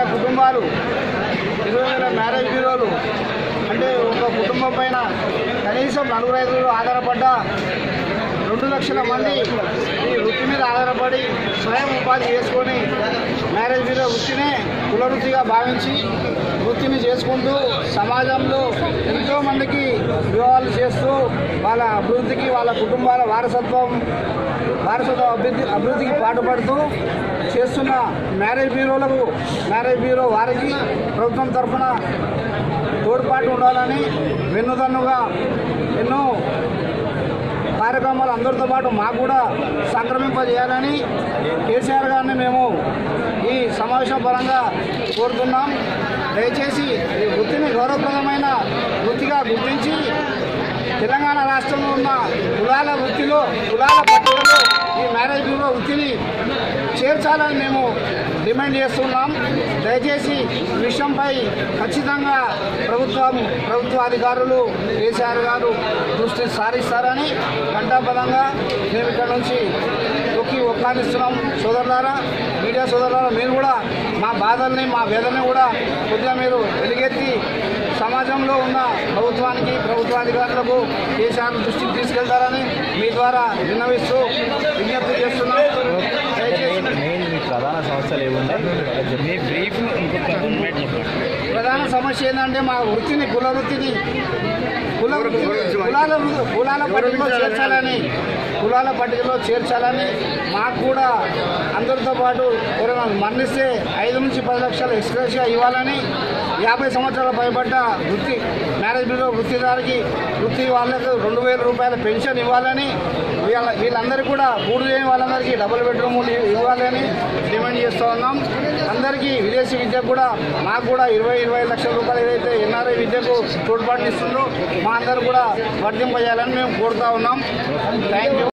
వేల కుటుంబాలు ఇరవై వేల మ్యారేజ్ బ్యూరోలు అంటే ఒక కుటుంబం పైన కనీసం నలుగురు ఐదుగురు ఆధారపడ్డ రెండు లక్షల మంది ఈ వృత్తి మీద ఆధారపడి స్వయం ఉపాధి చేసుకొని మ్యారేజ్ బ్యూరో వృత్తినే కుల వృత్తిగా భావించి వృత్తిని చేసుకుంటూ సమాజంలో ఎంతో మందికి వివాహాలు చేస్తూ వాళ్ళ అభివృద్ధికి వాళ్ళ కుటుంబాల వారసత్వం వారసత్వ అభివృద్ధి అభివృద్ధికి పాటుపడుతూ చేస్తున్న మ్యారేజ్ బ్యూరోలకు మ్యారేజ్ బ్యూరో వారికి ప్రభుత్వం తరఫున తోడ్పాటు ఉండాలని వెన్నుదన్నుగా ఎన్నో కార్యక్రమాలు అందరితో పాటు మాకు కూడా సంక్రమింపజేయాలని కేసీఆర్ గారిని మేము ఈ సమావేశం పరంగా కోరుతున్నాం దయచేసి ఈ వృత్తిని గౌరవప్రదమైన వృత్తిగా గుర్తించి తెలంగాణ రాష్ట్రంలో ఉన్న కులాల వృత్తిలో కులాల పట్టికలో ఈ మ్యారేజ్ బ్యూరో వృత్తిని చేర్చాలని మేము డిమాండ్ చేస్తున్నాం దయచేసి ఈ విషయంపై ఖచ్చితంగా ప్రభుత్వం ప్రభుత్వ అధికారులు కేసీఆర్ గారు దృష్టి సారిస్తారని ఘంటాపదంగా మేము ఇక్కడ నుంచి తొక్కి ఒక్కానిస్తున్నాం సోదరులారా మీడియా సోదరులారా మీరు కూడా మా బాధల్ని మా వేదనని కూడా కొద్దిగా మీరు వెలుగెత్తి సమాజంలో ఉన్న ప్రభుత్వానికి ప్రభుత్వాధికారులకు కేసీఆర్ దృష్టికి తీసుకెళ్తారని మీ ద్వారా విన్నవిస్తూ విజ్ఞప్తి చేస్తున్నాం దయచేసి మెయిన్ మీ ప్రధాన సమస్యలు ఏమున్నాయి మీ బ్రీఫ్ ఇంకొక మినిట్ చెప్పండి ప్రధాన సమస్య ఏంటంటే మా వృత్తిని కుల వృత్తిని కుల వృత్తిని కులాల వృ- కులాల పట్టికలో చేర్చాలని కులాల పట్టికలో చేర్చాలని మాకు కూడా అందరితో పాటు ఎవరైనా మరణిస్తే ఐదు నుంచి పది లక్షలు ఎక్స్ప్రెస్గా ఇవ్వాలని యాభై సంవత్సరాల పైబడ్డ వృత్తి మ్యారేజ్ బ్యూరో వృత్తిదారికి వృత్తి వాళ్ళకు రెండు వేల రూపాయల పెన్షన్ ఇవ్వాలని వీళ్ళ వీళ్ళందరికీ కూడా పూర్తి చేయని వాళ్ళందరికీ డబుల్ బెడ్రూములు ఇవ్వాలని డిమాండ్ చేస్తూ ఉన్నాం అందరికీ విదేశీ విద్యకు కూడా మాకు కూడా ఇరవై ఇరవై లక్షల రూపాయలు ఏదైతే ఎన్ఆర్ఐ విద్యకు తోడ్పాటు ఇస్తుందో మా అందరూ కూడా వర్తింపజేయాలని మేము కోరుతా ఉన్నాం థ్యాంక్ యూ